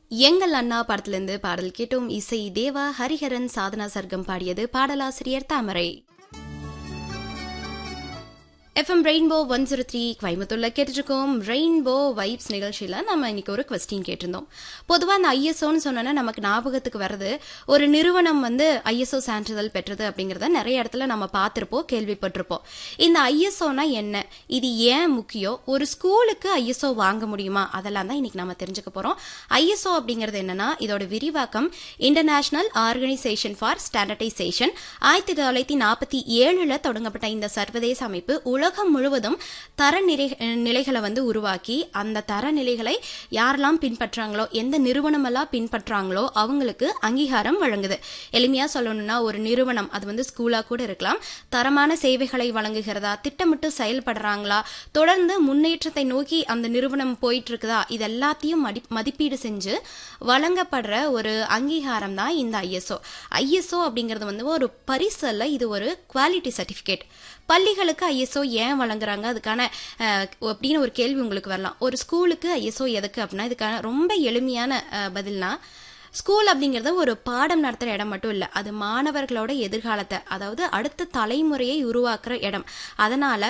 எங்கள் அண்ணா படத்திலிருந்து பாடல் கேட்டோம் இசை தேவா ஹரிஹரன் சாதனா சர்க்கம் பாடியது பாடலாசிரியர் Thamarai FM rainbow one zero three கோயம்புத்தூர்ல கேட்டுருக்கோம் ரெயின்போ வைப்ஸ் நிகழ்ச்சியில நம்ம இன்னைக்கு ஒரு கொஸ்டின் கேட்டிருந்தோம் பொதுவா அந்த ஐஎஸ்ஓன்னு சொன்னோன்னா நமக்கு ஞாபகத்துக்கு வருது ஒரு நிறுவனம் வந்து ஐஎஸ்ஓ சான்றிதழ் பெற்றது அப்படிங்கறத நிறைய இடத்துல நம்ம பார்த்திருப்போம் கேள்விப்பட்டிருப்போம் இந்த ஐஎஸ்ஓனா என்ன இது ஏன் முக்கியம் ஒரு ஸ்கூலுக்கு ஐஎஸ்ஓ வாங்க முடியுமா அதெல்லாம் தான் இன்னைக்கு நம்ம தெரிஞ்சுக்க போறோம் ஐஎஸ்ஓ அப்படிங்கிறது என்னன்னா இதோட விரிவாக்கம் இன்டர்நேஷனல் ஆர்கனைசேஷன் ஃபார் ஸ்டாண்டர்டைசேஷன் ஆயிரத்தி தொள்ளாயிரத்தி நாற்பத்தி ஏழுல தொடங்கப்பட்ட இந்த சர்வதேச அமைப்பு உலகம் முழுவதும் தர நிலைகளை வந்து உருவாக்கி அந்த தர நிலைகளை யாரெல்லாம் பின்பற்றாங்களோ எந்த நிறுவனமெல்லாம் பின்பற்றாங்களோ அவங்களுக்கு அங்கீகாரம் வழங்குது எளிமையா சொல்லணும்னா ஒரு நிறுவனம் அது வந்து ஸ்கூலா கூட இருக்கலாம் தரமான சேவைகளை வழங்குகிறதா திட்டமிட்டு செயல்படுறாங்களா தொடர்ந்து முன்னேற்றத்தை நோக்கி அந்த நிறுவனம் போயிட்டு இருக்குதா இது எல்லாத்தையும் மதிப்பீடு செஞ்சு வழங்கப்படுற ஒரு அங்கீகாரம் தான் இந்த ஐஎஸ்ஓ ஐஎஸ்ஓ அப்படிங்கிறது வந்து ஒரு பரிசல்ல இது ஒரு குவாலிட்டி சர்டிபிகேட் பள்ளிகளுக்கு ஐஎஸ்ஓ ஏன் வழங்குறாங்க அதுக்கான அப்படின்னு ஒரு கேள்வி உங்களுக்கு வரலாம் ஒரு ஸ்கூலுக்கு ஐஎஸ்ஓ எதுக்கு அப்படின்னா இதுக்கான ரொம்ப எளிமையான பதில்னா ஸ்கூல் அப்படிங்கிறது ஒரு பாடம் நடத்துகிற இடம் மட்டும் இல்லை அது மாணவர்களோட எதிர்காலத்தை அதாவது அடுத்த தலைமுறையை உருவாக்குற இடம் அதனால